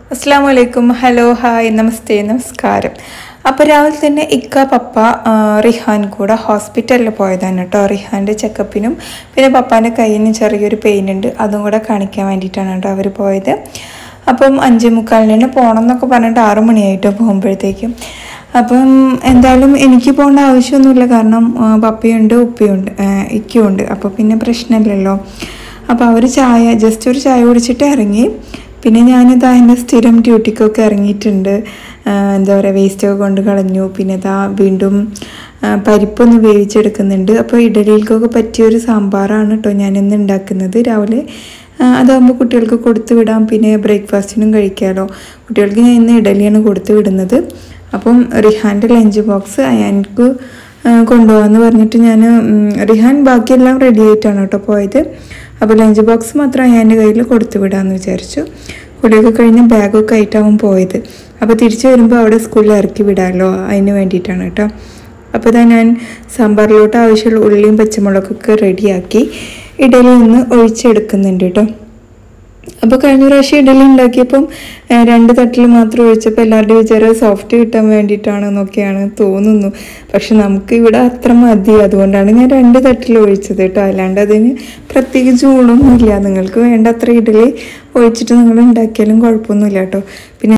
അസ്സാം വലൈക്കും hello hi നമസ്തേ നമസ്കാരം അപ്പോൾ രാവിലെ തന്നെ ഇക്ക പപ്പ ആ, റിഹാൻ കൂടെ ഹോസ്പിറ്റലിൽ പോയതാണ് കേട്ടോ റിഹാൻ്റെ ചെക്കപ്പിനും പിന്നെ പപ്പാൻ്റെ കയ്യിന് ചെറിയൊരു പെയിൻ ഉണ്ട് അതും കൂടെ കാണിക്കാൻ വേണ്ടിയിട്ടാണ് കേട്ടോ അവർ പോയത് അപ്പം അഞ്ചേ മുക്കാലിന് പോകണം എന്നൊക്കെ പറഞ്ഞിട്ട് ആറു മണിയായിട്ടോ പോകുമ്പോഴത്തേക്കും അപ്പം എന്തായാലും എനിക്ക് പോകേണ്ട ആവശ്യമൊന്നുമില്ല കാരണം ആ, പപ്പയുണ്ട് ഉപ്പയുണ്ട് ആ, ഇക്കുണ്ട് അപ്പോൾ പിന്നെ പ്രശ്നമില്ലല്ലോ അപ്പോൾ അവർ ചായ ജസ്റ്റ് ഒരു ചായ കുടിച്ചിട്ട് ഇറങ്ങി പിന്നെ ഞാനിതാ എൻ്റെ സ്ഥിരം ഡ്യൂട്ടിക്കൊക്കെ ഇറങ്ങിയിട്ടുണ്ട് ആ, എന്താ പറയുക വേസ്റ്റൊക്കെ കൊണ്ട് കളഞ്ഞു പിന്നെ ഇതാ വീണ്ടും ആ, പരിപ്പൊന്ന് വേവിച്ചെടുക്കുന്നുണ്ട് അപ്പോൾ ഇഡലികൾക്കൊക്കെ പറ്റിയൊരു സാമ്പാറാണ് കേട്ടോ ഞാനിന്ന് ഉണ്ടാക്കുന്നത് രാവിലെ ആ, അതാകുമ്പോൾ കുട്ടികൾക്ക് കൊടുത്തു വിടാം പിന്നെ ബ്രേക്ക്ഫാസ്റ്റിനും കഴിക്കാമല്ലോ കുട്ടികൾക്ക് ഞാൻ ഇന്ന് ഇഡലിയാണ് കൊടുത്തു വിടുന്നത് അപ്പം റിഹാൻ്റെ ലഞ്ച് ബോക്സ് എനിക്ക് കൊണ്ടുപോകാമെന്ന് പറഞ്ഞിട്ട് ഞാൻ റിഹാൻ ബാക്കിയെല്ലാം റെഡി ആയിട്ടാണ് കേട്ടോ പോയത് അപ്പോൾ ലഞ്ച് ബോക്സ് മാത്രം അയാൻ്റെ കയ്യിൽ കൊടുത്തു വിടാമെന്ന് വിചാരിച്ചു കുളിയൊക്കെ കഴിഞ്ഞ് ബാഗൊക്കെ ആയിട്ടാവും പോയത് അപ്പോൾ തിരിച്ചു വരുമ്പോൾ അവിടെ സ്കൂളിൽ ഇറക്കി വിടാമല്ലോ അതിന് വേണ്ടിയിട്ടാണ് കേട്ടോ അപ്പോൾ ഇതാ ഞാൻ സാമ്പാറിലോട്ട് ആവശ്യമുള്ള ഉള്ളിയും പച്ചമുളകൊക്കെ റെഡിയാക്കി ഇഡലി ഒന്ന് ഒഴിച്ചെടുക്കുന്നുണ്ട് കേട്ടോ അപ്പോൾ കഴിഞ്ഞ പ്രാവശ്യം ഇഡലി ഉണ്ടാക്കിയപ്പം ആ, രണ്ട് തട്ടിൽ മാത്രം ഒഴിച്ചപ്പോൾ എല്ലാവരുടെയും വിചാരം സോഫ്റ്റ് കിട്ടാൻ വേണ്ടിയിട്ടാണെന്നൊക്കെയാണ് തോന്നുന്നു പക്ഷെ നമുക്ക് ഇവിടെ അത്ര മതി അതുകൊണ്ടാണ് ഞാൻ രണ്ട് തട്ടിൽ ഒഴിച്ചത് കേട്ടോ അല്ലാണ്ട് അതിന് പ്രത്യേകിച്ച് ഊണൊന്നുമില്ല നിങ്ങൾക്ക് വേണ്ട അത്ര ഇഡലി ഒഴിച്ചിട്ട് നിങ്ങൾ ഉണ്ടാക്കിയാലും കുഴപ്പമൊന്നുമില്ല കേട്ടോ പിന്നെ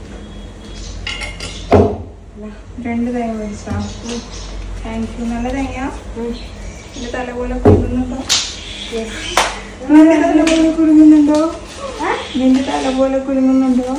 രണ്ട് തേങ്ങ ഒഴിച്ചാ താങ്ക് യു നല്ല തേങ്ങ എൻ്റെ തല പോലെ കുടുങ്ങുന്നുണ്ടോ നിന്റെ തല പോലെ കുടുങ്ങുന്നുണ്ടോ നിന്റെ തല പോലെ കുലുങ്ങുന്നുണ്ടോ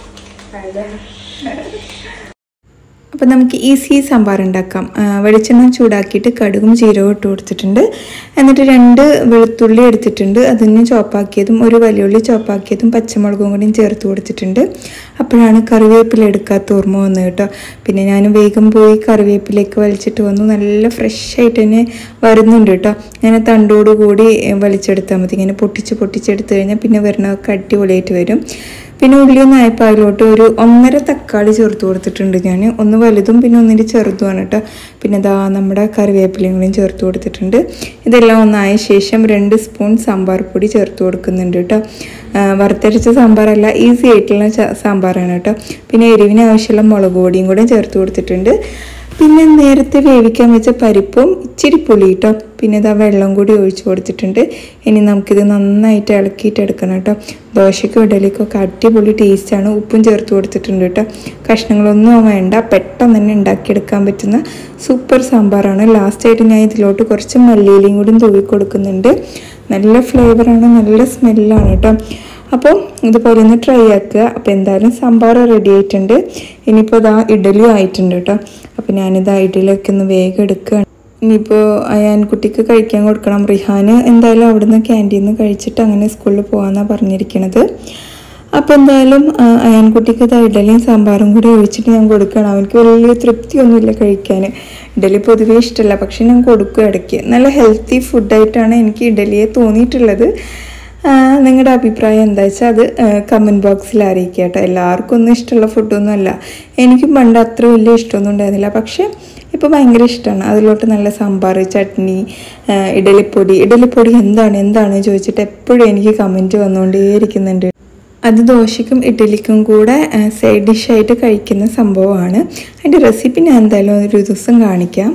അപ്പം നമുക്ക് ഈസി സാമ്പാർ ഉണ്ടാക്കാം ആ, വെളിച്ചെണ്ണ ചൂടാക്കിയിട്ട് കടുകും ജീരകവും ഇട്ട് കൊടുത്തിട്ടുണ്ട് എന്നിട്ട് രണ്ട് വെളുത്തുള്ളി എടുത്തിട്ടുണ്ട് അതിന് ചോപ്പാക്കിയതും ഒരു വലിയുള്ളി ചോപ്പാക്കിയതും പച്ചമുളകും കൂടിയും ചേർത്ത് കൊടുത്തിട്ടുണ്ട് അപ്പോഴാണ് കറിവേപ്പില എടുക്കാത്ത ഓർമ്മ വന്നത് കേട്ടോ പിന്നെ ഞാൻ വേഗം പോയി കറിവേപ്പിലേക്ക് വലിച്ചിട്ട് വന്നു നല്ല ഫ്രഷ് ആയിട്ട് തന്നെ വരുന്നുണ്ട് കേട്ടോ ഇങ്ങനെ തണ്ടോട് കൂടി ഏ, വലിച്ചെടുത്താൽ മതി ഇങ്ങനെ പൊട്ടിച്ച് പൊട്ടിച്ചെടുത്ത് കഴിഞ്ഞാൽ പിന്നെ വരണമൊക്കെ അടിപൊളിയായിട്ട് വരും പിന്നെ ഉള്ളിയൊന്നും ആയപ്പോൾ അതിലോട്ട് ഒരു ഒന്നര തക്കാളി ചേർത്ത് കൊടുത്തിട്ടുണ്ട് ഞാൻ ഒന്ന് വലുതും പിന്നെ ഒന്നിൻ്റെ ചെറുതുമാണ് കേട്ടോ പിന്നെ ഇതാ നമ്മുടെ കറിവേപ്പിലയും കൂടിയും ചേർത്ത് കൊടുത്തിട്ടുണ്ട് ഇതെല്ലാം ഒന്നായ ശേഷം രണ്ട് സ്പൂൺ സാമ്പാർ പൊടി ചേർത്ത് കൊടുക്കുന്നുണ്ട് കേട്ടോ ആ, വറുത്തരച്ച സാമ്പാറല്ല ഈസി ആയിട്ടുള്ള ച- സാമ്പാറാണ് കേട്ടോ പിന്നെ എരിവിന് ആവശ്യമുള്ള മുളക് പൊടിയും കൂടെ ചേർത്ത് കൊടുത്തിട്ടുണ്ട് പിന്നെ നേരത്തെ വേവിക്കാൻ വെച്ച പരിപ്പും ഇച്ചിരി പുളി കേട്ടോ പിന്നെ ഇതാ വെള്ളം കൂടി ഒഴിച്ചു കൊടുത്തിട്ടുണ്ട് ഇനി നമുക്കിത് നന്നായിട്ട് ഇളക്കിയിട്ട് എടുക്കണം കേട്ടോ ദോശയ്ക്കും ഇഡലിക്കൊക്കെ അടിപൊളി ടേസ്റ്റാണ് ഉപ്പും ചേർത്ത് കൊടുത്തിട്ടുണ്ട് കേട്ടോ കഷ്ണങ്ങളൊന്നും വേണ്ട പെട്ടെന്ന് തന്നെ ഉണ്ടാക്കിയെടുക്കാൻ പറ്റുന്ന സൂപ്പർ സാമ്പാറാണ് ലാസ്റ്റായിട്ട് ഞാൻ ഇതിലോട്ട് കുറച്ച് മല്ലിയിലയും കൂടി തൂവി കൊടുക്കുന്നുണ്ട് നല്ല ഫ്ലേവറാണ് നല്ല സ്മെല്ലാണ് കേട്ടോ അപ്പോൾ ഇതുപോലെ ഒന്ന് ട്രൈ ആക്കുക അപ്പോൾ എന്തായാലും സാമ്പാർ റെഡി ആയിട്ടുണ്ട് ഇനിയിപ്പോൾ ഇതാ ഇഡലി ആയിട്ടുണ്ട് കേട്ടോ അപ്പോൾ ഞാനിതാ ഇഡലിയൊക്കെ ഒന്ന് വേഗം എടുക്കുകയാണ് ഇനിയിപ്പോൾ അയാൻ കുട്ടിക്ക് കഴിക്കാൻ കൊടുക്കണം റിഹാന് എന്തായാലും അവിടുന്ന് ക്യാൻറ്റീനിൽ നിന്ന് കഴിച്ചിട്ട് അങ്ങനെ സ്കൂളിൽ പോകാമെന്നാണ് പറഞ്ഞിരിക്കണത് അപ്പോൾ എന്തായാലും ആ, അയാൻകുട്ടിക്ക് ഇത് ഇഡലിയും സാമ്പാറും കൂടി ഒഴിച്ചിട്ട് ഞാൻ കൊടുക്കണം അവനക്ക് വലിയ തൃപ്തിയൊന്നുമില്ല കഴിക്കാൻ ഇഡലി പൊതുവേ ഇഷ്ടമല്ല പക്ഷെ ഞാൻ കൊടുക്കും ഇടയ്ക്ക് നല്ല ഹെൽത്തി ഫുഡായിട്ടാണ് എനിക്ക് ഇഡലിയെ തോന്നിയിട്ടുള്ളത് ആ, നിങ്ങളുടെ അഭിപ്രായം എന്താ വെച്ചാൽ അത് കമൻറ്റ് ബോക്സിൽ അറിയിക്കുക കേട്ടോ എല്ലാവർക്കും ഒന്നും ഇഷ്ടമുള്ള ഫുഡൊന്നും അല്ല എനിക്കും പണ്ട് അത്ര വലിയ ഇഷ്ടമൊന്നും ഉണ്ടായിരുന്നില്ല പക്ഷേ ഇപ്പോൾ ഭയങ്കര ഇഷ്ടമാണ് അതിലോട്ട് നല്ല സാമ്പാർ ചട്നി ആ, ഇഡലിപ്പൊടി ഇഡലിപ്പൊടി എന്താണ് എന്താണ് ചോദിച്ചിട്ട് എപ്പോഴും എനിക്ക് കമൻറ്റ് വന്നുകൊണ്ടേയിരിക്കുന്നുണ്ട് അത് ദോശയ്ക്കും ഇഡലിക്കും കൂടെ സൈഡ് ഡിഷായിട്ട് കഴിക്കുന്ന സംഭവമാണ് അതിൻ്റെ റെസിപ്പി ഞാൻ എന്തായാലും ഒരു ദിവസം കാണിക്കാം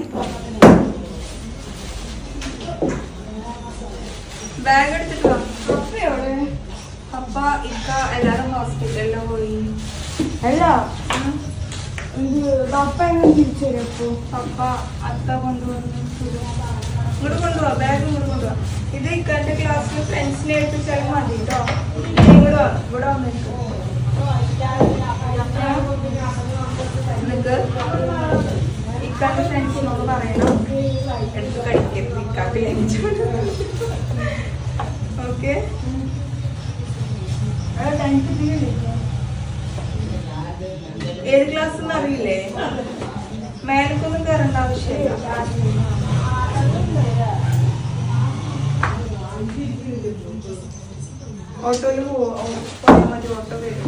ബാഗ് എടുത്തിട്ട് വാ പപ്പ എവിടെ പപ്പ ഇക്ക എല്ലാരും ഹോസ്പിറ്റലിൽ പോയി അല്ല ഇത് പപ്പ എങ്ങനെ തിരിച്ചു വരും അപ്പോ പപ്പ അത്ത കൊണ്ടുവന്നു ഇങ്ങോട്ട് കൊണ്ടുപോവാ ബാഗ് ഇങ്ങോട്ട് കൊണ്ടുപോവാ ഇത് ഇക്കാന്റെ ക്ലാസ്സിൽ ഫ്രണ്ട്സിനെ ഏൽപ്പിച്ചാലും മതി കേട്ടോ ഇവിടെ വാ, ഇവിടെ വന്നിട്ട് എന്നിട്ട് ഇക്കാന്റെ ഫ്രണ്ട്സിനോട് പറയണം എടുത്ത് കഴിക്കരുത് ഇക്കാക്ക് ലഞ്ച് ഓക്കെ ഏത് ക്ലാസ് എന്ന് അറിയില്ലേ മേലക്കൊന്നും കയറേണ്ട ആവശ്യമില്ല ഓട്ടോയിൽ പോയാൽ മതി ഓട്ടോ വരും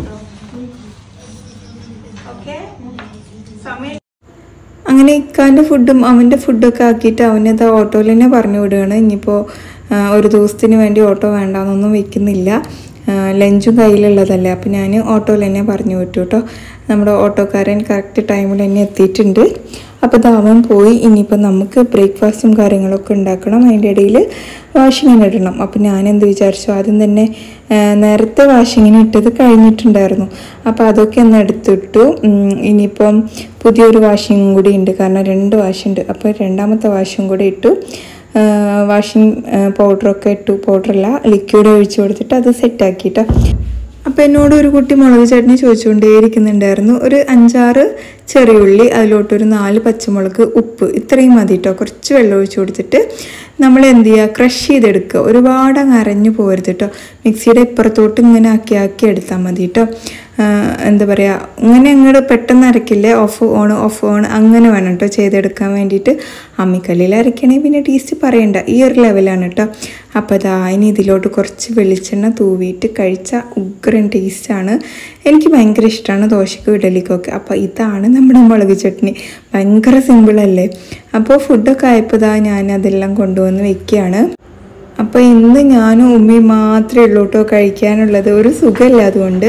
ഓക്കെ സമയം അങ്ങനെ ഇക്കാൻ്റെ ഫുഡും അവൻ്റെ ഫുഡൊക്കെ ആക്കിയിട്ട് അവനത് ഓട്ടോയിൽ തന്നെ പറഞ്ഞു വിടുകയാണ് ഇനിയിപ്പോൾ ആ, ഒരു ദിവസത്തിന് വേണ്ടി ഓട്ടോ വേണ്ടാന്നൊന്നും വെക്കുന്നില്ല ലഞ്ചും കയ്യിലുള്ളതല്ലേ അപ്പോൾ ഞാൻ ഓട്ടോയിൽ തന്നെ പറഞ്ഞു വിട്ടു കേട്ടോ നമ്മുടെ ഓട്ടോക്കാരൻ കറക്റ്റ് ടൈമിൽ തന്നെ എത്തിയിട്ടുണ്ട് അപ്പോൾ ദാവൻ പോയി ഇനിയിപ്പോൾ നമുക്ക് ബ്രേക്ക്ഫാസ്റ്റും കാര്യങ്ങളൊക്കെ ഉണ്ടാക്കണം അതിൻ്റെ ഇടയിൽ വാഷിങ്ങിന് ഇടണം അപ്പോൾ ഞാൻ എന്ത് വിചാരിച്ചു ആദ്യം തന്നെ ആ, നേരത്തെ വാഷിങ്ങിന് ഇട്ടത് കഴിഞ്ഞിട്ടുണ്ടായിരുന്നു അപ്പോൾ അതൊക്കെ ഒന്ന് എടുത്തിട്ടു ഉം, ഇനിയിപ്പം പുതിയൊരു വാഷിങ്ങും കൂടി ഉണ്ട് കാരണം രണ്ട് വാഷുണ്ട് അപ്പോൾ രണ്ടാമത്തെ വാഷും കൂടി ഇട്ടു വാഷിംഗ് പൗഡറൊക്കെ ഇട്ടു പൗഡറല്ല ലിക്വിഡ് ഒഴിച്ചു കൊടുത്തിട്ട് അത് സെറ്റാക്കിയിട്ട് അപ്പോൾ എന്നോട് ഒരു കുട്ടി മുളക് ചട്നി ചോദിച്ചുകൊണ്ടേയിരിക്കുന്നുണ്ടായിരുന്നു ഒരു അഞ്ചാറ് ചെറിയ ഉള്ളി അതിലോട്ടൊരു നാല് പച്ചമുളക് ഉപ്പ് ഇത്രയും മതി കേട്ടോ കുറച്ച് വെള്ളം ഒഴിച്ച് കൊടുത്തിട്ട് നമ്മൾ എന്ത് ചെയ്യുക ക്രഷ് ചെയ്തെടുക്കുക ഒരുപാട് അങ്ങ് അരഞ്ഞു പോകരുത് കേട്ടോ മിക്സിയുടെ ഇപ്പുറത്തോട്ട് ഇങ്ങനെ ആക്കി ആക്കി എടുത്താൽ മതി കേട്ടോ എന്താ പറയുക ഇങ്ങനെ അങ്ങോട്ട് പെട്ടെന്ന് അരക്കില്ലേ ഓഫ് ഓൺ ഓഫ് ഓൺ അങ്ങനെ വേണം കേട്ടോ ചെയ്തെടുക്കാൻ വേണ്ടിയിട്ട് അമ്മിക്കല്ലിൽ അരയ്ക്കണമെങ്കിൽ പിന്നെ ടേസ്റ്റ് പറയണ്ട ഈ ഒരു ലെവലാണ് കേട്ടോ അപ്പോൾ അതാ ഇനി ഇതിലോട്ട് കുറച്ച് വെളിച്ചെണ്ണ തൂവിയിട്ട് കഴിച്ച ഉഗ്രൻ ടേസ്റ്റാണ് എനിക്ക് ഭയങ്കര ഇഷ്ടമാണ് ദോശയ്ക്കും ഇഡലിക്കൊക്കെ അപ്പോൾ ഇതാണ് നമ്മുടെ മുളക് ചട്നി ഭയങ്കര സിമ്പിളല്ലേ അപ്പോൾ ഫുഡൊക്കെ ആയപ്പോൾ ഇതാ ഞാൻ അതെല്ലാം കൊണ്ടുവന്ന് വെക്കുകയാണ് അപ്പോൾ ഇന്ന് ഞാനും ഉമ്മയും മാത്രമേ ഉള്ളൂ കേട്ടോ കഴിക്കാനുള്ളത് ഒരു സുഖമില്ല അതുകൊണ്ട്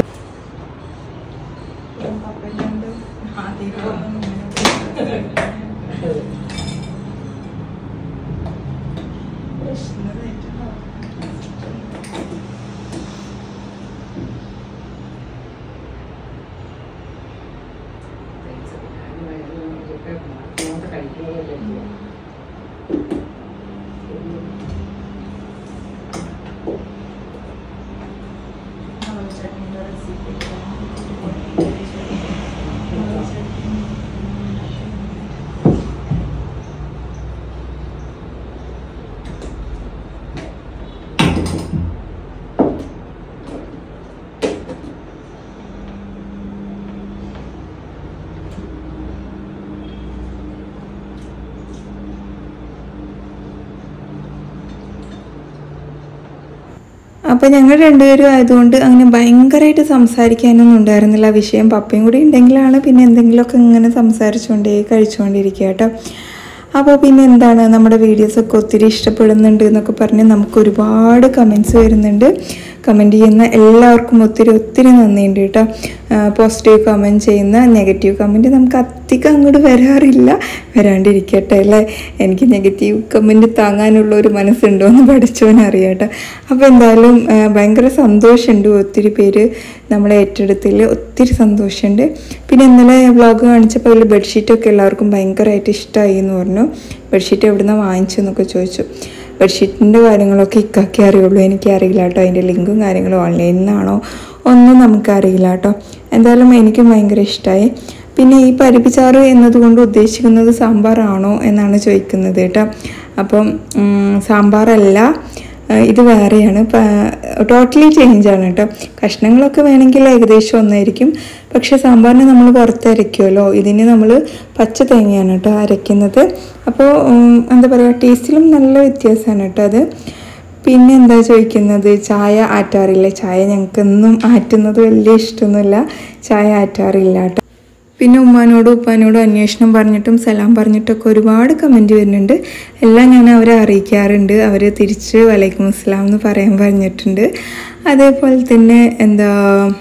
അപ്പോൾ ഞങ്ങൾ രണ്ടുപേരും ആയതുകൊണ്ട് അങ്ങനെ ഭയങ്കരമായിട്ട് സംസാരിക്കാനൊന്നും ഉണ്ടായിരുന്നില്ല വിഷയം പപ്പയും കൂടി ഉണ്ടെങ്കിലാണ് പിന്നെ എന്തെങ്കിലുമൊക്കെ ഇങ്ങനെ സംസാരിച്ചുകൊണ്ടേ കഴിച്ചുകൊണ്ടിരിക്കുക കേട്ടോ അപ്പോൾ പിന്നെ എന്താണ് നമ്മുടെ വീഡിയോസൊക്കെ ഒത്തിരി ഇഷ്ടപ്പെടുന്നുണ്ട് എന്നൊക്കെ പറഞ്ഞ് നമുക്ക് ഒരുപാട് കമൻസ് വരുന്നുണ്ട് കമൻറ്റ് ചെയ്യുന്ന എല്ലാവർക്കും ഒത്തിരി ഒത്തിരി നന്ദിയുണ്ട് കേട്ടോ പോസിറ്റീവ് കമൻറ്റ് ചെയ്യുന്ന നെഗറ്റീവ് കമൻറ്റ് നമുക്ക് അധികം അങ്ങോട്ട് വരാറില്ല വരാണ്ടിരിക്കട്ടെ അല്ലേ എനിക്ക് നെഗറ്റീവ് കമൻറ്റ് താങ്ങാനുള്ള ഒരു മനസ്സുണ്ടോ എന്ന് പഠിച്ചവനറിയാം കേട്ടോ അപ്പോൾ എന്തായാലും ആ, ഭയങ്കര സന്തോഷമുണ്ട് ഒത്തിരി പേര് നമ്മളെ ഏറ്റെടുത്തിൽ ഒത്തിരി സന്തോഷമുണ്ട് പിന്നെ ഇന്നലെ വ്ളോഗ് കാണിച്ചപ്പോൾ അതിൽ ബെഡ്ഷീറ്റൊക്കെ എല്ലാവർക്കും ഭയങ്കരമായിട്ട് ഇഷ്ടമായി എന്ന് പറഞ്ഞു ബെഡ്ഷീറ്റ് എവിടുന്നാണ് വാങ്ങിച്ചെന്നൊക്കെ ചോദിച്ചു ബെഡ്ഷീറ്റിൻ്റെ കാര്യങ്ങളൊക്കെ ഇക്കാക്കേ അറിയുള്ളൂ എനിക്ക് അറിയില്ല കേട്ടോ അതിൻ്റെ ലിങ്കും കാര്യങ്ങളും ഓൺലൈനിൽ നിന്നാണോ ഒന്നും നമുക്കറിയില്ല കേട്ടോ എന്തായാലും എനിക്കും ഭയങ്കര ഇഷ്ടമായി പിന്നെ ഈ പരിപ്പിച്ചാറ് എന്നതുകൊണ്ട് ഉദ്ദേശിക്കുന്നത് സാമ്പാറാണോ എന്നാണ് ചോദിക്കുന്നത് കേട്ടോ അപ്പം ഉം, സാമ്പാറല്ല ഏഹ് ഇത് വേറെയാണ് ടോട്ടലി ചേഞ്ച് ആണ് കേട്ടോ കഷ്ണങ്ങളൊക്കെ വേണമെങ്കിൽ ഏകദേശം ഒന്നായിരിക്കും പക്ഷെ സാമ്പാറിന് നമ്മൾ വറുത്തരയ്ക്കുമല്ലോ ഇതിന് നമ്മൾ പച്ച തേങ്ങയാണ് കേട്ടോ അരയ്ക്കുന്നത് അപ്പോൾ ഉം, എന്താ പറയുക ടേസ്റ്റിലും നല്ല വ്യത്യാസമാണ് കേട്ടോ അത് പിന്നെ എന്താ ചോദിക്കുന്നത് ചായ ആറ്റാറില്ല ചായ ഞങ്ങൾക്കൊന്നും ആറ്റുന്നത് വലിയ ഇഷ്ടമൊന്നുമില്ല ചായ ആറ്റാറില്ല കേട്ടോ പിന്നെ ഉമ്മാനോടും ഉപ്പാനോടും അന്വേഷണം പറഞ്ഞിട്ടും സലാം പറഞ്ഞിട്ടൊക്കെ ഒരുപാട് കമൻറ്റ് വരുന്നുണ്ട് എല്ലാം ഞാൻ അവരെ അറിയിക്കാറുണ്ട് അവർ തിരിച്ച് വലൈക്കും അസ്സലാം എന്ന് പറയാൻ പറഞ്ഞിട്ടുണ്ട് അതേപോലെ തന്നെ എന്താ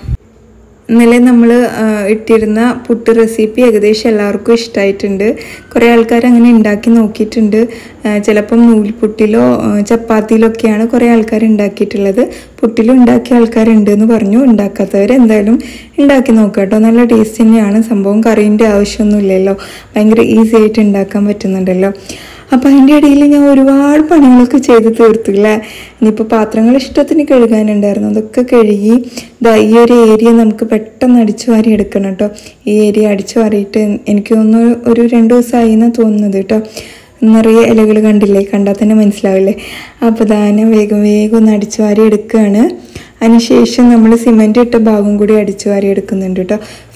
ഇന്നലെ നമ്മൾ ഇട്ടിരുന്ന പുട്ട് റെസിപ്പി ഏകദേശം എല്ലാവർക്കും ഇഷ്ടമായിട്ടുണ്ട് കുറേ ആൾക്കാർ അങ്ങനെ ഉണ്ടാക്കി നോക്കിയിട്ടുണ്ട് ആ, ചിലപ്പം നൂൽപുട്ടിലോ ആ, ചപ്പാത്തിയിലൊക്കെയാണ് കുറേ ആൾക്കാർ ഉണ്ടാക്കിയിട്ടുള്ളത് പുട്ടിലും ഉണ്ടാക്കിയ ആൾക്കാരുണ്ട് എന്ന് പറഞ്ഞു ഉണ്ടാക്കാത്തവർ എന്തായാലും ഉണ്ടാക്കി നോക്കുക കേട്ടോ നല്ല ടേസ്റ്റ് തന്നെയാണ് സംഭവം കറീൻ്റെ ആവശ്യമൊന്നുമില്ലല്ലോ ഭയങ്കര ഈസി ആയിട്ട് ഉണ്ടാക്കാൻ പറ്റുന്നുണ്ടല്ലോ അപ്പം അതിൻ്റെ ഇടയിൽ ഞാൻ ഒരുപാട് പണികളൊക്കെ ചെയ്ത് തീർത്തില്ല ഇനിയിപ്പോൾ പാത്രങ്ങൾ ഇഷ്ടത്തിന് കഴുകാനുണ്ടായിരുന്നു അതൊക്കെ കഴുകി ദാ ഈ ഒരു ഏരിയ നമുക്ക് പെട്ടെന്ന് അടിച്ചു വാരി എടുക്കണം കേട്ടോ ഈ ഏരിയ അടിച്ചു വാരിയിട്ട് എനിക്ക് തോന്നുന്നു ഒരു രണ്ട് ദിവസമായി എന്നാണ് തോന്നുന്നത് കേട്ടോ നിറയെ ഇലകൾ കണ്ടില്ലേ കണ്ടാൽ തന്നെ മനസ്സിലാവില്ലേ അപ്പോൾ ദാനം വേഗം വേഗം ഒന്ന് അടിച്ചു വാരി എടുക്കുകയാണ് അതിനുശേഷം നമ്മൾ സിമെൻറ്റ് ഇട്ട ഭാഗം കൂടി അടിച്ചു വാരി എടുക്കുന്നുണ്ട് കേട്ടോ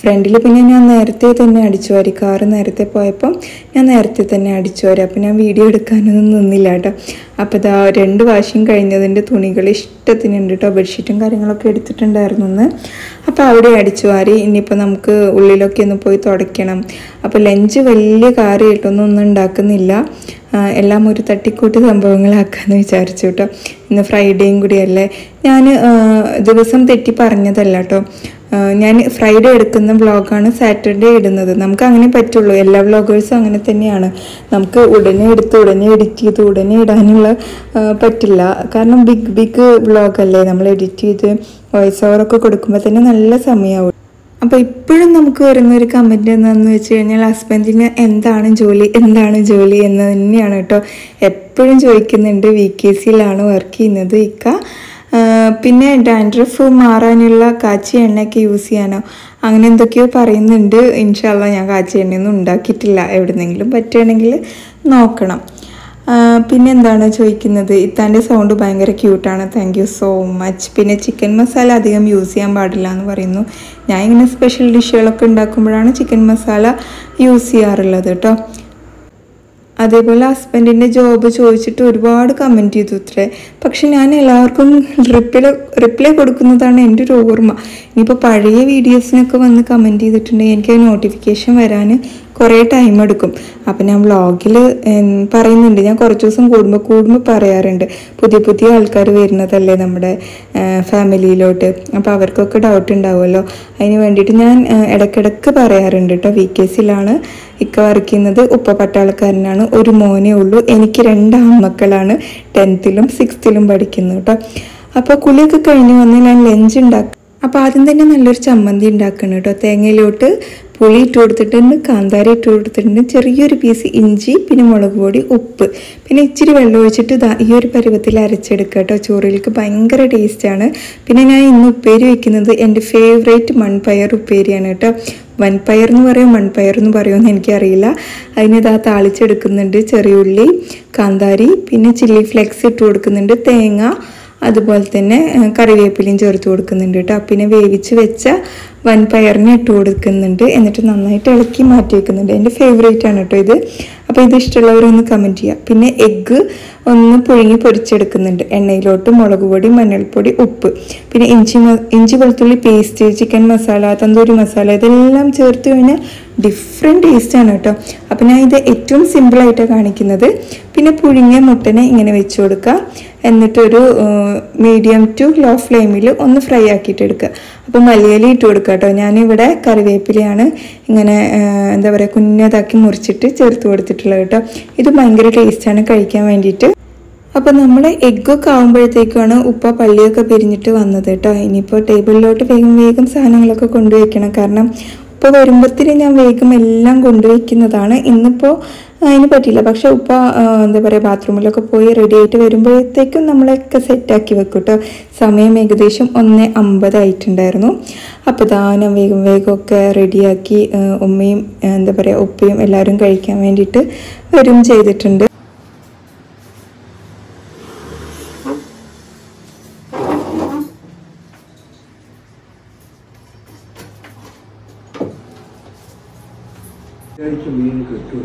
ഫ്രണ്ടിൽ പിന്നെ ഞാൻ നേരത്തെ തന്നെ അടിച്ചു വാരി കാറ് നേരത്തെ പോയപ്പം ഞാൻ നേരത്തെ തന്നെ അടിച്ചു വാരി അപ്പം ഞാൻ വീഡിയോ എടുക്കാനൊന്നും നിന്നില്ല കേട്ടോ അപ്പോൾ ഇതാ രണ്ട് വാഷിങ് കഴിഞ്ഞതിൻ്റെ തുണികൾ ഇഷ്ടത്തിനുണ്ട് കേട്ടോ ബെഡ്ഷീറ്റും കാര്യങ്ങളൊക്കെ എടുത്തിട്ടുണ്ടായിരുന്നു എന്ന് അപ്പോൾ അവിടെ അടിച്ചു വാരി ഇനിയിപ്പോൾ നമുക്ക് ഉള്ളിലൊക്കെ ഒന്ന് പോയി തുടയ്ക്കണം അപ്പോൾ ലഞ്ച് വലിയ കാര്യമായിട്ടൊന്നും ഒന്നും ഉണ്ടാക്കുന്നില്ല ആ, എല്ലാം ഒരു തട്ടിക്കൂട്ട് സംഭവങ്ങളാക്കാമെന്ന് വിചാരിച്ചു കേട്ടോ ഇന്ന് ഫ്രൈഡേയും കൂടിയല്ലേ ഞാൻ ദിവസം തെറ്റി പറഞ്ഞതല്ല കേട്ടോ ആ, ഞാൻ ഫ്രൈഡേ എടുക്കുന്ന വ്ളോഗാണ് സാറ്റർഡേ ഇടുന്നത് നമുക്ക് അങ്ങനെ പറ്റുള്ളൂ എല്ലാ വ്ളോഗേഴ്സും അങ്ങനെ തന്നെയാണ് നമുക്ക് ഉടനെ എടുത്ത് ഉടനെ എഡിറ്റ് ചെയ്ത് ഉടനെ ഇടാനുള്ള ആ, പറ്റില്ല കാരണം ബിഗ് ബിഗ് വ്ളോഗല്ലേ നമ്മൾ എഡിറ്റ് ചെയ്ത് വോയിസ് ഓവറൊക്കെ കൊടുക്കുമ്പോൾ തന്നെ നല്ല സമയമാവും അപ്പോൾ ഇപ്പോഴും നമുക്ക് വരുന്ന ഒരു കമൻറ്റ് എന്താണെന്ന് വെച്ച് കഴിഞ്ഞാൽ ഹസ്ബൻഡിന് എന്താണ് ജോലി എന്താണ് ജോലി എന്ന് തന്നെയാണ് കേട്ടോ എപ്പോഴും ചോദിക്കുന്നുണ്ട് വി കെ സിയിലാണ് വർക്ക് ചെയ്യുന്നത് ഇക്ക ആ, പിന്നെ ഡാൻഡ്രഫ് മാറാനുള്ള കാച്ചി എണ്ണയൊക്കെ യൂസ് ചെയ്യാനോ അങ്ങനെ എന്തൊക്കെയോ പറയുന്നുണ്ട് ഇൻഷാല്ല ഞാൻ കാച്ചി എണ്ണയൊന്നും ഉണ്ടാക്കിയിട്ടില്ല എവിടുന്നെങ്കിലും പറ്റുകയാണെങ്കിൽ നോക്കണം ആ, പിന്നെ എന്താണ് ചോദിക്കുന്നത് ഇത്താൻ്റെ സൗണ്ട് ഭയങ്കര ക്യൂട്ടാണ് താങ്ക് യു സോ മച്ച് പിന്നെ ചിക്കൻ മസാല അധികം യൂസ് ചെയ്യാൻ പാടില്ല എന്ന് പറയുന്നു ഞാൻ ഇങ്ങനെ സ്പെഷ്യൽ ഡിഷുകളൊക്കെ ഉണ്ടാക്കുമ്പോഴാണ് ചിക്കൻ മസാല യൂസ് ചെയ്യാറുള്ളത് കേട്ടോ അതേപോലെ ഹസ്ബൻഡിൻ്റെ ജോബ് ചോദിച്ചിട്ട് ഒരുപാട് കമൻറ്റ് ചെയ്തു ഇത്രേ പക്ഷെ ഞാൻ എല്ലാവർക്കും റിപ്ലൈ റിപ്ലൈ കൊടുക്കുന്നതാണ് എൻ്റെ ഒരു ഓർമ്മ ഇനിയിപ്പോൾ പഴയ വീഡിയോസിനൊക്കെ വന്ന് കമൻറ്റ് ചെയ്തിട്ടുണ്ടെങ്കിൽ എനിക്ക് നോട്ടിഫിക്കേഷൻ വരാൻ കുറേ ടൈം എടുക്കും അപ്പം ഞാൻ വ്ളോഗിൽ പറയുന്നുണ്ട് ഞാൻ കുറച്ച് ദിവസം കൂടുമ്പോൾ കൂടുമ്പോൾ പറയാറുണ്ട് പുതിയ പുതിയ ആൾക്കാർ വരുന്നതല്ലേ നമ്മുടെ ഫാമിലിയിലോട്ട് അപ്പോൾ അവർക്കൊക്കെ ഡൗട്ട് ഉണ്ടാവുമല്ലോ അതിന് വേണ്ടിയിട്ട് ഞാൻ ആ, ഇടയ്ക്കിടയ്ക്ക് പറയാറുണ്ട് കേട്ടോ വി കെ സിയിലാണ് ഇക്ക വർക്ക് ചെയ്യുന്നത് ഉപ്പ പട്ടാളക്കാരനാണ് ഒരു മോനേ ഉള്ളൂ എനിക്ക് രണ്ട് ആൺമക്കളാണ് ടെൻത്തിലും സിക്സ്ത്തിലും പഠിക്കുന്നു കേട്ടോ അപ്പോൾ കുളിയൊക്കെ കഴിഞ്ഞ് വന്ന് ഞാൻ ലഞ്ച് ഉണ്ടാക്കും അപ്പോൾ ആദ്യം തന്നെ നല്ലൊരു ചമ്മന്തി ഉണ്ടാക്കണം കേട്ടോ തേങ്ങയിലോട്ട് പുളി ഇട്ട് കൊടുത്തിട്ടുണ്ട് കാന്താരി ഇട്ട് കൊടുത്തിട്ടുണ്ട് ചെറിയൊരു പീസ് ഇഞ്ചി പിന്നെ മുളക് പൊടി ഉപ്പ് പിന്നെ ഇച്ചിരി വെള്ളം ഒഴിച്ചിട്ട് ദാ ഈ ഒരു പരുവത്തിൽ അരച്ചെടുക്കുക കേട്ടോ ചോറിലേക്ക് ഭയങ്കര ടേസ്റ്റാണ് പിന്നെ ഞാൻ ഇന്ന് ഉപ്പേരി വെക്കുന്നത് എൻ്റെ ഫേവറേറ്റ് മൺപയർ ഉപ്പേരിയാണ് കേട്ടോ വൻപയർ എന്ന് പറയും മൺപയർ എന്ന് പറയുമെന്ന് എനിക്കറിയില്ല അതിന് ഇതാ താളിച്ചെടുക്കുന്നുണ്ട് ചെറിയുള്ളി കാന്താരി പിന്നെ ചില്ലി ഫ്ലെക്സ് ഇട്ട് കൊടുക്കുന്നുണ്ട് തേങ്ങ അതുപോലെ തന്നെ ഏഹ്, കറിവേപ്പിലയും ചേർത്ത് കൊടുക്കുന്നുണ്ട് കേട്ടോ പിന്നെ വേവിച്ച് വെച്ച വൻപയറിനെ ഇട്ട് കൊടുക്കുന്നുണ്ട് എന്നിട്ട് നന്നായിട്ട് ഇളക്കി മാറ്റി വെക്കുന്നുണ്ട് എൻ്റെ ഫേവറേറ്റ് ആണ് കേട്ടോ ഇത് അപ്പോൾ ഇത് ഇഷ്ടമുള്ളവരൊന്ന് കമൻറ്റ് ചെയ്യുക പിന്നെ എഗ്ഗ് ഒന്ന് പുഴുങ്ങി പൊരിച്ചെടുക്കുന്നുണ്ട് എണ്ണയിലോട്ട് മുളക് പൊടി മഞ്ഞൾപ്പൊടി ഉപ്പ് പിന്നെ ഇഞ്ചി മ- ഇഞ്ചി വെളുത്തുള്ളി പേസ്റ്റ് ചിക്കൻ മസാല തന്തൂരി മസാല ഇതെല്ലാം ചേർത്ത് കഴിഞ്ഞാൽ ഡിഫറെൻറ്റ് ടേസ്റ്റാണ് കേട്ടോ അപ്പം ഞാൻ ഇത് ഏറ്റവും സിമ്പിളായിട്ടാണ് കാണിക്കുന്നത് പിന്നെ പുഴുങ്ങിയ മുട്ടനെ ഇങ്ങനെ വെച്ച് കൊടുക്കുക എന്നിട്ടൊരു മീഡിയം ടു ലോ ഫ്ലെയിമിൽ ഒന്ന് ഫ്രൈ ആക്കിയിട്ട് എടുക്കുക അപ്പോൾ മലയാളി ഇട്ട് കൊടുക്കുക കേട്ടോ ഞാനിവിടെ കറിവേപ്പിലയാണ് ഇങ്ങനെ ആ, എന്താ പറയുക കുഞ്ഞതാക്കി മുറിച്ചിട്ട് ചേർത്ത് കൊടുത്തിട്ടുള്ളത് കേട്ടോ ഇത് ഭയങ്കര ടേസ്റ്റാണ് കഴിക്കാൻ വേണ്ടിയിട്ട് അപ്പോൾ നമ്മൾ എഗ്ഗൊക്കെ ആകുമ്പോഴത്തേക്കാണ് ഉപ്പ പള്ളിയൊക്കെ പിരിഞ്ഞിട്ട് വന്നത് കേട്ടോ ഇനിയിപ്പോൾ ടേബിളിലോട്ട് വേഗം വേഗം സാധനങ്ങളൊക്കെ കൊണ്ടുവയ്ക്കണം കാരണം ഉപ്പ വരുമ്പോഴത്തേനും ഞാൻ വേഗം എല്ലാം കൊണ്ടുവയ്ക്കുന്നതാണ് ഇന്നിപ്പോൾ അതിന് പറ്റില്ല പക്ഷെ ഉപ്പ ആ, എന്താ പറയുക ബാത്റൂമിലൊക്കെ പോയി റെഡി ആയിട്ട് വരുമ്പോഴത്തേക്കും നമ്മളൊക്കെ സെറ്റാക്കി വെക്കും കേട്ടോ സമയം ഏകദേശം ഒന്ന് അമ്പതായിട്ടുണ്ടായിരുന്നു അപ്പോൾ ദാ ഞാൻ വേഗം വേഗമൊക്കെ റെഡിയാക്കി ആ, ഉമ്മയും ആ, എന്താ പറയുക ഉപ്പയും എല്ലാവരും കഴിക്കാൻ വേണ്ടിയിട്ട് വരും ചെയ്തിട്ടുണ്ട് കഴിച്ച് മീൻ കിട്ടൂല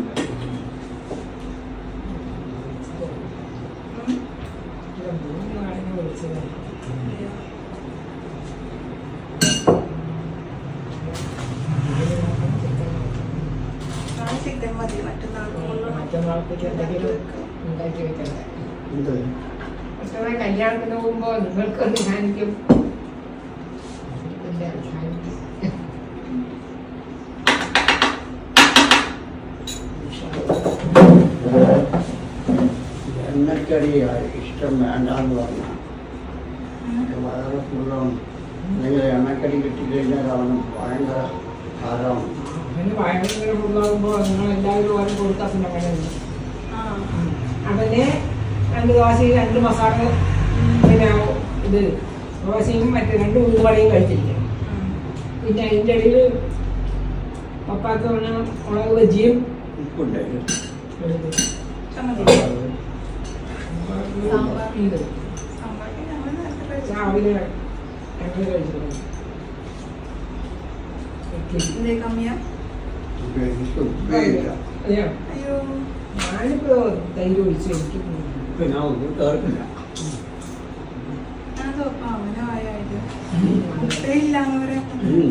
മറ്റന്നാളത്തേക്ക് എന്തെങ്കിലും ഉണ്ടാക്കി വെക്കണ്ടേ എന്താ മറ്റന്നാൾ കല്യാണത്തിന് പോകുമ്പോ നിങ്ങൾക്കൊന്ന് കാണിക്കും ഇല്ല, കാണിക്കും. എണ്ണക്കടി ഇഷ്ടം വേണ്ടാന്ന് പറഞ്ഞ വളരെ ഫുള്ളാണ് അല്ലെങ്കിൽ എണ്ണക്കടി കിട്ടിക്കഴിഞ്ഞാൽ അവന് ഭയങ്കര ഭാരമാണ് അവന് ഭയങ്കര ഫുള്ളാകുമ്പോ നിങ്ങൾ എല്ലാവരും ഓരോ കൊടുത്താൽ പിന്നെ അങ്ങനെയുണ്ട് അവന് രണ്ട് ദോശയും രണ്ട് മസാല പിന്നെ ഇത് ദോശയും മറ്റേ രണ്ട് ഉള്ളുവടയും കഴിച്ചില്ല പിന്നെ അതിൻ്റെ ഇടയിൽ പപ്പാക്ക് വേണം മുളക് ബജിയും ഉപ്പുണ്ടായിരുന്നു എടുത്തു ഇത് രാവിലെ ഞങ്ങൾ കഴിച്ചിട്ടുണ്ട് എന്തേ കമ്മിയാ ഇപ്പൊ എനിക്ക് ഉപയോഗില്ല അതെയോ അയ്യോ ഞാനിപ്പോ തൈര് ഒഴിച്ച് എനിക്ക് ഇപ്പൊ ഞാൻ ഒന്നും ചേർക്കില്ല അതോ പാവനായത് ഇല്ലാന്ന് പറയാം ഉം.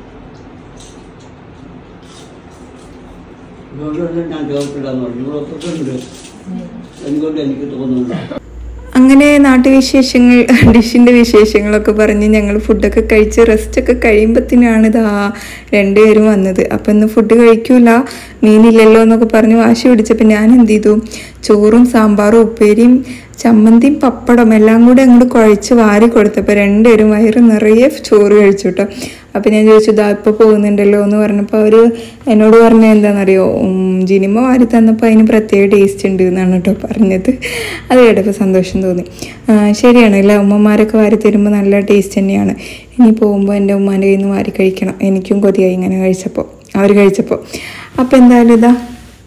ഇതുകൊണ്ടൊന്നും ഞാൻ ചേർക്കില്ല എന്ന് പറഞ്ഞു ഇവിടൊക്കെ ഉണ്ട് എന്തുകൊണ്ട് എനിക്ക് തോന്നുന്നില്ല അങ്ങനെ നാട്ടുവിശേഷങ്ങൾ ഡിഷിൻ്റെ വിശേഷങ്ങളൊക്കെ പറഞ്ഞ് ഞങ്ങൾ ഫുഡൊക്കെ കഴിച്ച് റെസ്റ്റൊക്കെ കഴിയുമ്പോഴത്തേനാണ് ഇതാ രണ്ടുപേരും വന്നത് അപ്പം ഇന്ന് ഫുഡ് കഴിക്കൂല മീനില്ലല്ലോ എന്നൊക്കെ പറഞ്ഞ് വാശി പിടിച്ചപ്പോൾ ഞാൻ എന്ത് ചെയ്തു ചോറും സാമ്പാറും ഉപ്പേരിയും ചമ്മന്തിയും പപ്പടം എല്ലാം കൂടി അങ്ങോട്ട് കുഴച്ച് വാരി കൊടുത്തപ്പോൾ രണ്ടുപേരും വയറ് നിറയെ ചോറ് കഴിച്ചു കേട്ടോ അപ്പം ഞാൻ ചോദിച്ചു ഇതാ ഇപ്പോൾ പോകുന്നുണ്ടല്ലോ എന്ന് പറഞ്ഞപ്പോൾ അവർ എന്നോട് പറഞ്ഞത് എന്താണെന്നറിയോ ഉം, ജിനിമ വാരി തന്നപ്പോൾ അതിന് പ്രത്യേക ടേസ്റ്റ് ഉണ്ട് എന്നാണ് കേട്ടോ പറഞ്ഞത് അത് കേട്ടപ്പോൾ സന്തോഷം തോന്നി ആ, ശരിയാണ് അല്ലേ ഉമ്മമാരൊക്കെ വാരി തരുമ്പോൾ നല്ല ടേസ്റ്റ് തന്നെയാണ് ഇനി പോകുമ്പോൾ എൻ്റെ ഉമ്മാൻ്റെ കയ്യിൽ നിന്ന് വാരി കഴിക്കണം എനിക്കും കൊതിയായി ഇങ്ങനെ കഴിച്ചപ്പോൾ അവർ കഴിച്ചപ്പോൾ അപ്പോൾ എന്തായാലും ഇതാ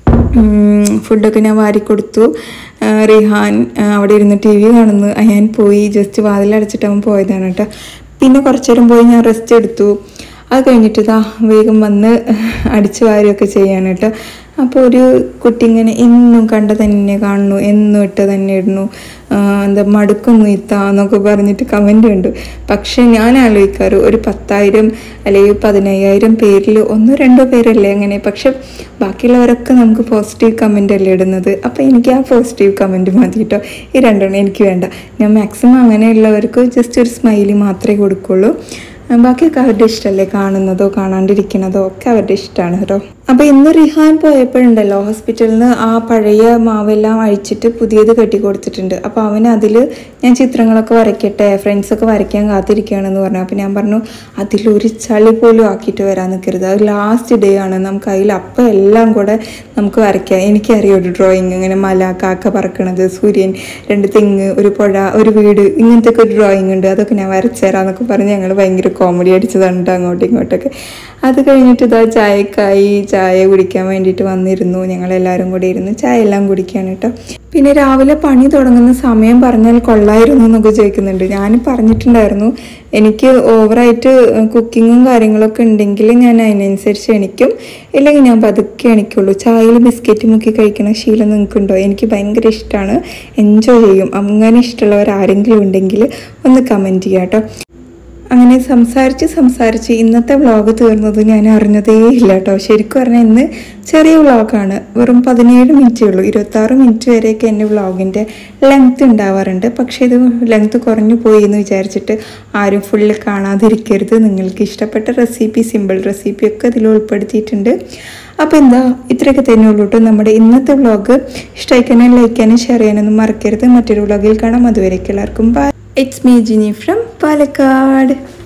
ഉം, ഫുഡൊക്കെ ഞാൻ വാരി കൊടുത്തു ആ, റിഹാൻ ആ, അവിടെ ഇരുന്ന് ടി വി കാണുന്നു അയാൻ പോയി ജസ്റ്റ് വാതിലടച്ചിട്ട് അവൻ പോയതാണ് കേട്ടോ പിന്നെ കുറച്ചു നേരം പോയി ഞാൻ റെസ്റ്റ് എടുത്തു അത് കഴിഞ്ഞിട്ട് ഇതാ വേഗം വന്ന് അടിച്ചു വാരുകയൊക്കെ ചെയ്യാണ് കേട്ടോ അപ്പോൾ ഒരു കുട്ടി ഇങ്ങനെ എന്നും കണ്ട തന്നെ കാണുന്നു എന്നും ഇട്ട് തന്നെ ഇടുന്നു ആ, എന്താ മടുക്കുന്നു ഇത്താന്നൊക്കെ പറഞ്ഞിട്ട് കമൻ്റ് ഉണ്ട് പക്ഷെ ഞാൻ ആലോചിക്കാറ് ഒരു പത്തായിരം അല്ലെങ്കിൽ പതിനയ്യായിരം പേരിൽ ഒന്നോ രണ്ടോ പേരല്ലേ അങ്ങനെ പക്ഷെ ബാക്കിയുള്ളവരൊക്കെ നമുക്ക് പോസിറ്റീവ് കമൻ്റ് അല്ലേ ഇടുന്നത് അപ്പോൾ എനിക്ക് ആ പോസിറ്റീവ് കമൻറ്റ് മതി കേട്ടോ ഈ രണ്ടെണ്ണം എനിക്ക് വേണ്ട ഞാൻ മാക്സിമം അങ്ങനെയുള്ളവർക്ക് ജസ്റ്റ് ഒരു സ്മൈലി മാത്രമേ കൊടുക്കുള്ളൂ ആ, ബാക്കിയൊക്കെ അവരുടെ ഇഷ്ടമല്ലേ കാണുന്നതോ കാണാണ്ടിരിക്കുന്നതോ ഒക്കെ അവരുടെ ഇഷ്ടമാണ് കേട്ടോ അപ്പോൾ ഇന്ന് റിഹാൻ പോയപ്പോഴുണ്ടല്ലോ ഹോസ്പിറ്റലിൽ നിന്ന് ആ പഴയ മാവെല്ലാം അഴിച്ചിട്ട് പുതിയത് കെട്ടി കൊടുത്തിട്ടുണ്ട് അപ്പോൾ അവൻ അതിൽ ഞാൻ ചിത്രങ്ങളൊക്കെ വരയ്ക്കട്ടെ ഫ്രണ്ട്സൊക്കെ വരയ്ക്കാൻ കാത്തിരിക്കുകയാണെന്ന് പറഞ്ഞു അപ്പോൾ ഞാൻ പറഞ്ഞു അതിലൊരു ചളി പോലും ആക്കിയിട്ട് വരാൻ നിൽക്കരുത് അത് ലാസ്റ്റ് ഡേ ആണ് നമുക്ക് അതിൽ അപ്പം എല്ലാം കൂടെ നമുക്ക് വരയ്ക്കാം എനിക്കറിയാം ഒരു ഡ്രോയിങ് ഇങ്ങനെ മല കാക്ക പറക്കണത് സൂര്യൻ രണ്ട് തെങ്ങ് ഒരു പുഴ ഒരു വീട് ഇങ്ങനത്തെ ഒക്കെ ഒരു ഡ്രോയിങ് ഉണ്ട് അതൊക്കെ ഞാൻ വരച്ചുതരാന്നൊക്കെ പറഞ്ഞ് ഞങ്ങൾ ഭയങ്കര കോമഡി അടിച്ചതാണ് അങ്ങോട്ടും ഇങ്ങോട്ടൊക്കെ അത് കഴിഞ്ഞിട്ട് ഇതാ ചായക്കായി ചായ കുടിക്കാൻ വേണ്ടിയിട്ട് വന്നിരുന്നു ഞങ്ങളെല്ലാവരും കൂടി ഇരുന്ന് ചായ എല്ലാം കുടിക്കുകയാണ് കേട്ടോ പിന്നെ രാവിലെ പണി തുടങ്ങുന്ന സമയം പറഞ്ഞാൽ കൊള്ളായിരുന്നു എന്നൊക്കെ ചോദിക്കുന്നുണ്ട് ഞാൻ പറഞ്ഞിട്ടുണ്ടായിരുന്നു എനിക്ക് ഓവറായിട്ട് കുക്കിങ്ങും കാര്യങ്ങളൊക്കെ ഉണ്ടെങ്കിൽ ഞാൻ അതിനനുസരിച്ച് എണിക്കും ഇല്ലെങ്കിൽ ഞാൻ പതുക്കെ എണിക്കുള്ളൂ ചായയിൽ ബിസ്ക്കറ്റ് മുക്കി കഴിക്കണ ശീലം നിങ്ങൾക്കുണ്ടോ എനിക്ക് ഭയങ്കര ഇഷ്ടമാണ് എൻജോയ് ചെയ്യും അങ്ങനെ ഇഷ്ടമുള്ളവർ ആരെങ്കിലും ഉണ്ടെങ്കിൽ ഒന്ന് കമൻറ്റ് ചെയ്യാം കേട്ടോ അങ്ങനെ സംസാരിച്ച് സംസാരിച്ച് ഇന്നത്തെ വ്ളോഗ് തീർന്നത് ഞാൻ അറിഞ്ഞതേ ഇല്ല കേട്ടോ ശരിക്കും പറഞ്ഞാൽ ഇന്ന് ചെറിയ വ്ളോഗാണ് വെറും പതിനേഴ് മിനിറ്റേ ഉള്ളൂ ഇരുപത്താറ് മിനിറ്റ് വരെയൊക്കെ എൻ്റെ വ്ളോഗിൻ്റെ ലെങ്ത് ഉണ്ടാവാറുണ്ട് പക്ഷേ ഇത് ലെങ്ത് കുറഞ്ഞു പോയി എന്ന് വിചാരിച്ചിട്ട് ആരും ഫുള്ള് കാണാതിരിക്കരുത് നിങ്ങൾക്ക് ഇഷ്ടപ്പെട്ട റെസിപ്പി സിമ്പിൾ റെസിപ്പി ഒക്കെ ഇതിൽ ഉൾപ്പെടുത്തിയിട്ടുണ്ട് അപ്പോൾ എന്താ ഇത്രയൊക്കെ തന്നെ ഉള്ളൂ കേട്ടോ നമ്മുടെ ഇന്നത്തെ വ്ളോഗ് ഇഷ്ടമായിക്കാനും ലൈക്ക് ചെയ്യാനും ഷെയർ ചെയ്യാനൊന്നും മറക്കരുത് മറ്റൊരു വ്ളോഗിൽ കാണാം അതുവരേക്കും എല്ലാവർക്കും bye it's me Jini from Palakkad